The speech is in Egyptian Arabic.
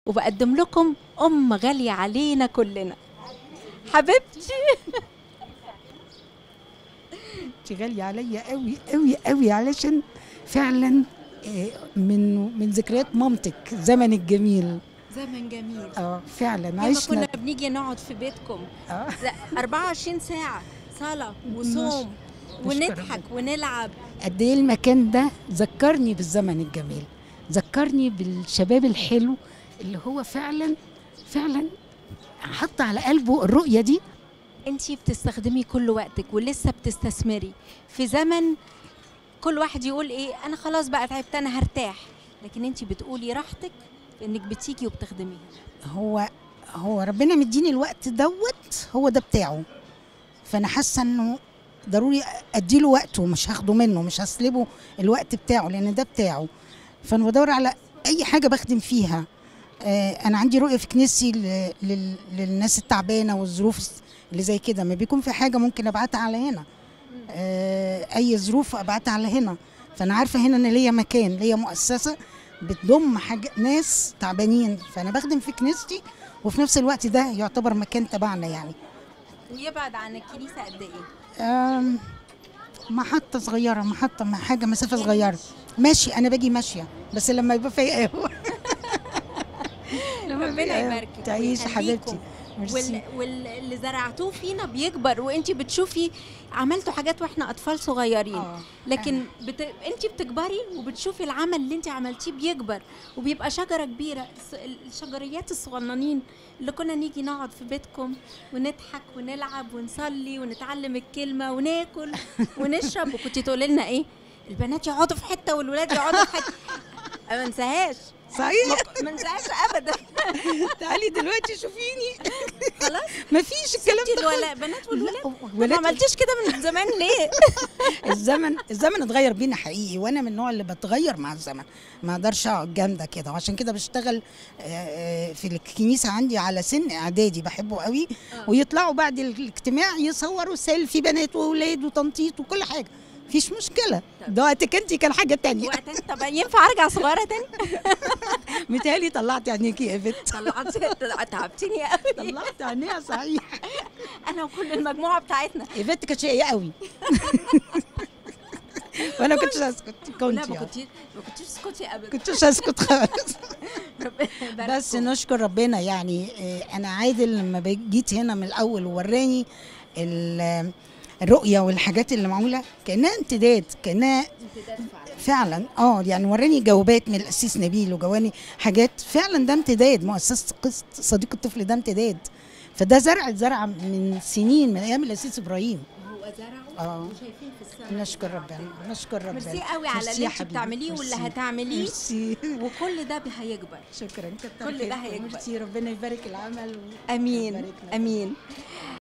وبقدم لكم أم غالية علينا كلنا حبيبتي انت غالية عليا قوي قوي قوي علشان فعلا آه، من من ذكريات مامتك زمن الجميل زمن جميل اه فعلا لما كنا عشنا بنيجي نقعد في بيتكم آه. ز- 24 ساعة صلاة وصوم نشكر ونضحك ونلعب قد ايه المكان ده ذكرني بالزمن الجميل ذكرني بالشباب الحلو اللي هو فعلا فعلا حط على قلبه الرؤية دي انتي بتستخدمي كل وقتك ولسه بتستثمري في زمن كل واحد يقول ايه انا خلاص بقى تعبت انا هرتاح لكن انتي بتقولي راحتك انك بتيجي وبتخدميها هو هو ربنا مديني الوقت دوت هو ده بتاعه فانا حاسه انه ضروري اديله وقته مش هاخده منه مش هسلبه الوقت بتاعه لان ده بتاعه فانا بدور على اي حاجه بخدم فيها آه انا عندي رؤيه في كنيستي ل- لل- للناس التعبانه والظروف اللي زي كده ما بيكون في حاجه ممكن ابعتها على هنا آه اي ظروف ابعتها على هنا فانا عارفه هنا ان ليا مكان ليا مؤسسه بتضم حاجة ناس تعبانين فانا بخدم في كنيستي وفي نفس الوقت ده يعتبر مكان تبعنا يعني ويبعد عن الكنيسة قد ايه آم، محطة صغيرة محطة مع حاجة مسافة صغيرة ماشي أنا باجي ماشية بس لما يبقى في قهوة لما ربنا في قهوة. يباركك تعيش ويخليكم. حبيبتي ميرسي. وال... واللي زرعتوه فينا بيكبر وانتي بتشوفي عملتوا حاجات واحنا اطفال صغيرين آه. لكن بت... انت بتكبري وبتشوفي العمل اللي انت عملتيه بيكبر وبيبقى شجره كبيره الس- الشجريات الصغننين اللي كنا نيجي نقعد في بيتكم ونضحك ونلعب ونصلي ونتعلم الكلمه وناكل ونشرب وكنت تقولي لنا ايه البنات يقعدوا في حته والولاد يقعدوا في حته ما انساهاش صحيح ما انساهاش ابدا تعالي دلوقتي شوفيني خلاص مفيش الكلام انت ده الولا بنات والولاد ما ولاد عملتيش كده من زمان ليه الزمن الزمن اتغير بينا حقيقي وانا من النوع اللي بتغير مع الزمن ما اقدرش اقعد جامده كده وعشان كده بشتغل آه، آه، في الكنيسه عندي على سن اعدادي بحبه قوي آه. ويطلعوا بعد الاجتماع يصوروا سيلفي بنات واولاد وتنطيط وكل حاجه مفيش مشكله طب. ده وقتك انت كان حاجه تانية وقت طب ينفع ارجع صغيره تاني متهيألي طلعت عينيكي يا بت طلعت تعبتني قوي طلعت عينيها صحيح انا وكل المجموعه بتاعتنا ايفيت كانت شقيه قوي وانا ما كنتش اسكت لا كنت ما يعني. كنتيش ما كنتش اسكتي ابدا كنتش اسكت خالص ربنا يبارك بس فيكم. نشكر ربنا يعني آه، انا عادل لما بي- جيت هنا من الاول ووراني ال- الرؤيه والحاجات اللي معموله كانها امتداد كانها امتداد فعلا. فعلا اه يعني وراني جوابات من القسيس نبيل وجواني حاجات فعلا ده امتداد مؤسسه قسط صديق الطفل ده امتداد فده زرع اتزرع من سنين من ايام القسيس ابراهيم هو زرعه اه وشايفين في السماء نشكر ربنا نشكر ربنا ميرسي قوي على ميرسي اللي يا انت حبيبي، بتعمليه واللي ميرسي. هتعمليه ميرسي وكل ده هيكبر شكرا كتر كل ده خيرك. هيكبر. ميرسي ربنا يبارك العمل و- امين ويبارك لك. امين